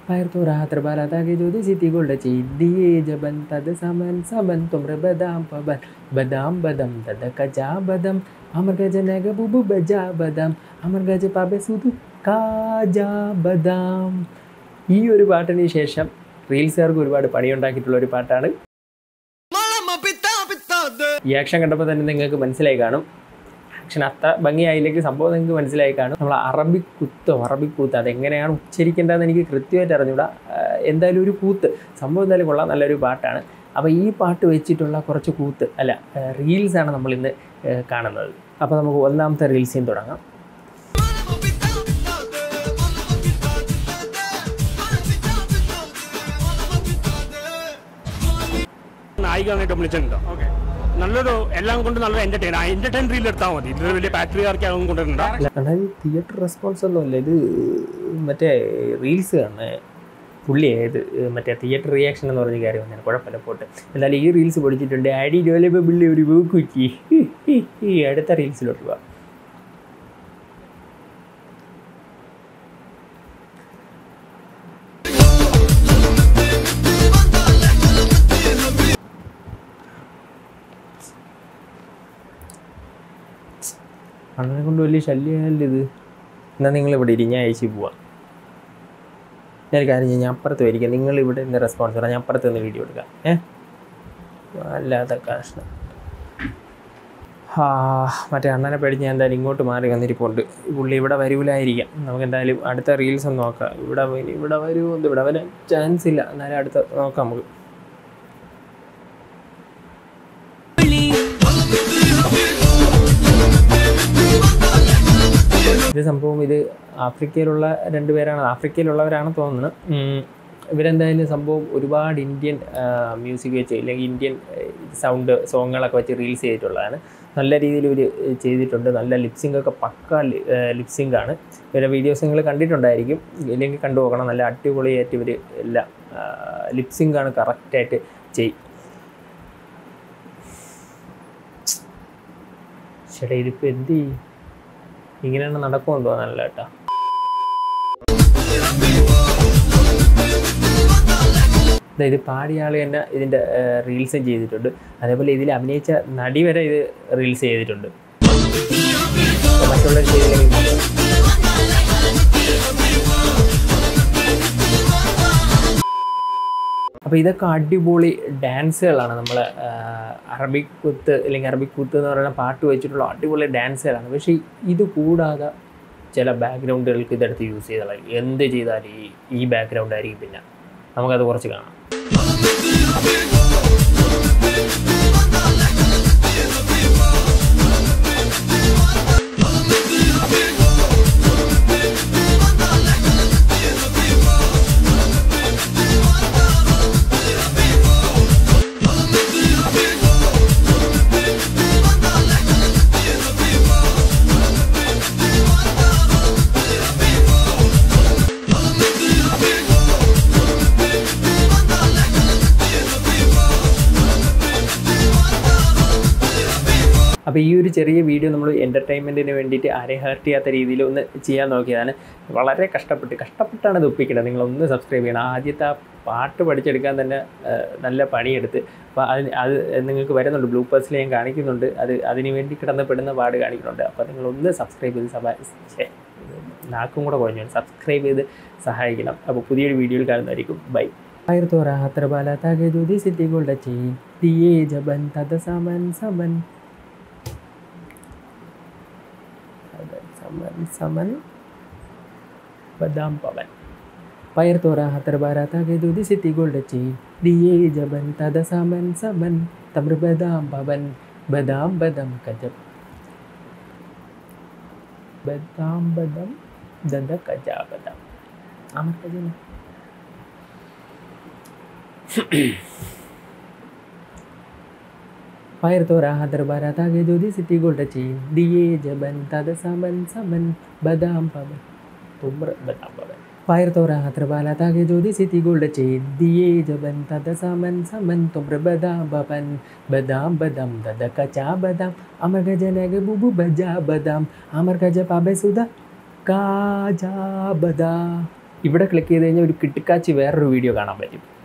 पैर तो रात्र बारात आगे ज्योति सिटी गोल्ड ची दिए जबन तद समन समन तुम्र बदाम पबन बदाम बदम तद कजा बदम अमर गज नग बुबु बजा बദാം അമർ ഗജ പാബെ സുതു കാജാ ബദാം ഈ ഒരു പാട്ടിന് ശേഷം റീൽസുകാർക്ക് ഒരുപാട് പണിയുണ്ടാക്കിയിട്ടുള്ള ഒരു പാട്ടാണ് ഈ ആക്ഷൻ കണ്ടപ്പോൾ തന്നെ നിങ്ങൾക്ക് മനസ്സിലായി കാണും ആക്ഷൻ അത്ര ഭംഗിയായില്ലെങ്കിൽ സംഭവം നിങ്ങൾക്ക് മനസ്സിലായി കാണും നമ്മൾ അറബിക് കുത്തോ അറബിക് കൂത്ത് അതെങ്ങനെയാണ് ഉച്ചരിക്കേണ്ടതെന്ന് എനിക്ക് കൃത്യമായിട്ട് അറിഞ്ഞൂടാ ആഹ് എന്തായാലും ഒരു കൂത്ത് സംഭവം എന്തായാലും കൊള്ളാം നല്ലൊരു പാട്ടാണ് അപ്പോൾ ഈ പാട്ട് വെച്ചിട്ടുള്ള കുറച്ച് കൂത്ത് അല്ല റീൽസാണ് നമ്മൾ ഇന്ന് ആഹ് കാണുന്നത് അപ്പോൾ നമുക്ക് ഒന്നാമത്തെ റീൽസിൽ തുടങ്ങാം നായികയായിട്ട് വിളിച്ചിട്ടുണ്ട് നല്ലൊരു എല്ലാം കൊണ്ട് നല്ല എന്റർടൈൻ എന്റർടൈൻ റീൽ എടുത്താൽ മതി ഇത് വലിയ പാട്രി ആർക്കി അതൊന്നും കൊണ്ടുവരണ്ട അല്ല കാരണം ഇത് തിയേറ്റർ റെസ്പോൺസ് ഒന്നുമില്ല ഇത് മറ്റേ റീൽസ് കാണുന്നത് പുള്ളി ഇത് മറ്റേ തിയേറ്റർ റിയാക്ഷൻ എന്ന് പറഞ്ഞ കാര്യം വന്നതാണ് കുഴപ്പമില്ല പോട്ട് എന്തായാലും ഈ റീൽസ് പഠിച്ചിട്ടുണ്ട് അടി ഡോലപ്പോൾ പുള്ളി ഒരു വീക്കുറ്റി ഈ അടുത്ത റീൽസിലോട്ട് പോവാം അണ്ണനെ കൊണ്ട് വലിയ ശല്യമല്ല ഇത് എന്നാൽ നിങ്ങൾ ഇവിടെ ഇരി ഞാൻ അയച്ചു പോവാം ഞാൻ ഒരു കാര്യം ചെയ്യാം ഞാൻ അപ്പുറത്ത് വരിക്കാം നിങ്ങൾ ഇവിടെ നിന്ന് റെസ്പോൺസ് തരാം ഞാൻ അപ്പുറത്ത് നിന്ന് വീഡിയോ എടുക്കാം ഏ അല്ലാത്ത കഷ്ണം ആ മറ്റേ അണ്ണനെ പേടിച്ച് ഞാൻ എന്തായാലും ഇങ്ങോട്ട് മാറി വന്നിരിപ്പുണ്ട് പുള്ളി ഇവിടെ വരൂലായിരിക്കാം നമുക്ക് എന്തായാലും അടുത്ത റീൽസ് ഒന്ന് നോക്കാം ഇവിടെ വരും ഇവിടെ വരുമോ എന്ന് ഇവിടെ വരാൻ ചാൻസ് ഇല്ല എന്നാലും അടുത്ത നോക്കാം നമുക്ക് ഇത് സംഭവം ഇത് ആഫ്രിക്കയിലുള്ള രണ്ടുപേരാണ് ആഫ്രിക്കയിലുള്ളവരാണ് തോന്നുന്നത് ഉം. ഇവരെന്തായാലും സംഭവം ഒരുപാട് ഇന്ത്യൻ മ്യൂസിക് വെച്ച് അല്ലെങ്കിൽ ഇന്ത്യൻ സൗണ്ട് സോങ്ങുകളൊക്കെ വെച്ച് റീൽസ് ചെയ്തിട്ടുള്ളതാണ് നല്ല രീതിയിൽ ഇവർ ചെയ്തിട്ടുണ്ട് നല്ല ലിപ്സിംഗ് ഒക്കെ പക്ക ലിപ്സിംഗ് ആണ് ഇവരുടെ വീഡിയോസ് നിങ്ങൾ കണ്ടിട്ടുണ്ടായിരിക്കും ഇല്ലെങ്കിൽ കണ്ടു നോക്കണം നല്ല അടിപൊളിയായിട്ട് ഇവർ എല്ലാം ലിപ്സിംഗ് ആണ് കറക്റ്റായിട്ട് ചെയ്യും ചേട്ടാ ഇതിപ്പോൾ എന്ത് ചെയ്യും ഇങ്ങനെയാണ് നടക്കുമെന്ന് തോന്നല്ല കേട്ടോ ദാ ഇത് പാടിയ ആൾ തന്നെ ഇതിൻ്റെ റീൽസും ചെയ്തിട്ടുണ്ട് അതേപോലെ ഇതിൽ അഭിനയിച്ച നടി വരെ ഇത് റീൽസ് ചെയ്തിട്ടുണ്ട് മറ്റുള്ളവർ ചെയ്തില്ലെങ്കിൽ അപ്പോൾ ഇതൊക്കെ അടിപൊളി ഡാൻസുകളാണ് നമ്മൾ അറബിക് കുത്ത് അല്ലെങ്കിൽ അറബിക് കുത്ത് എന്ന് പറയുന്ന പാട്ട് വെച്ചിട്ടുള്ള അടിപൊളി ഡാൻസുകളാണ് പക്ഷേ ഇത് കൂടാതെ ചില ബാക്ക്ഗ്രൗണ്ടുകൾക്ക് ഇതെടുത്ത് യൂസ് ചെയ്താൽ എന്ത് ചെയ്താലും ഈ ഈ ബാക്ക്ഗ്രൗണ്ട് ആയിരിക്കും പിന്നെ നമുക്കത് കുറച്ച് കാണാം അപ്പോൾ ഈ ഒരു ചെറിയ വീഡിയോ നമ്മൾ എൻ്റർടൈൻമെൻറ്റിന് വേണ്ടിയിട്ട് ആരെയും ഹേർട്ട് ചെയ്യാത്ത രീതിയിൽ ഒന്ന് ചെയ്യാൻ നോക്കിയതാണ് വളരെ കഷ്ടപ്പെട്ട് കഷ്ടപ്പെട്ടാണ് ഇത് ഒപ്പിക്കുന്നത് നിങ്ങളൊന്ന് സബ്സ്ക്രൈബ് ചെയ്യണം ആദ്യത്തെ ആ പാട്ട് പഠിച്ചെടുക്കാൻ തന്നെ ആ, നല്ല പണിയെടുത്ത് അപ്പോൾ അതിന് അത് നിങ്ങൾക്ക് വരുന്നുണ്ട് ബ്ലൂപ്പേഴ്സിൽ ഞാൻ കാണിക്കുന്നുണ്ട് അത് അതിന് വേണ്ടി കിടന്ന് പെടുന്ന പാട് കാണിക്കുന്നുണ്ട് അപ്പോൾ നിങ്ങളൊന്ന് സബ്സ്ക്രൈബ് ചെയ്ത് സഭ ഛേ, നാക്കും കൂടെ കുഴഞ്ഞു സബ്സ്ക്രൈബ് ചെയ്ത് സഹായിക്കണം അപ്പോൾ പുതിയൊരു വീഡിയോയിൽ കാണുന്നതായിരിക്കും ബൈ पैर तो रात्र बाला तागे दूधी सिटी गोल्ड ची दिए जबन तद समन समन तद समन समन बदाम पवन पैर तो रात्र बारा तागे दूधी सिटी गोल्ड ची दिए जबन तद समन समन तम्र बदाम पवन बदाम बदम कजब बदाम बदम दद कजा बदाम आमर कजे ना पैर तो रहा दरबारा तागे दूधी सिटी गोल्ड ची दिए जबन तद समन समन बदाम पवन तुम्र बदाम पवन पैर तो रहा दरबारा तागे दूधी सिटी गोल्ड ची दिए जबन तद समन समन तुम्र बदाम पवन बदाम बदम तद कचा बदाम अमर गज नग बुबु बजा बदाम अमर गज पाबे सुधा काजा बदा ഇവിടെ ക്ലിക്ക് ചെയ്ത് കഴിഞ്ഞാൽ ഒരു കിട്ടിക്കാച്ചി വേറൊരു വീഡിയോ കാണാൻ പറ്റും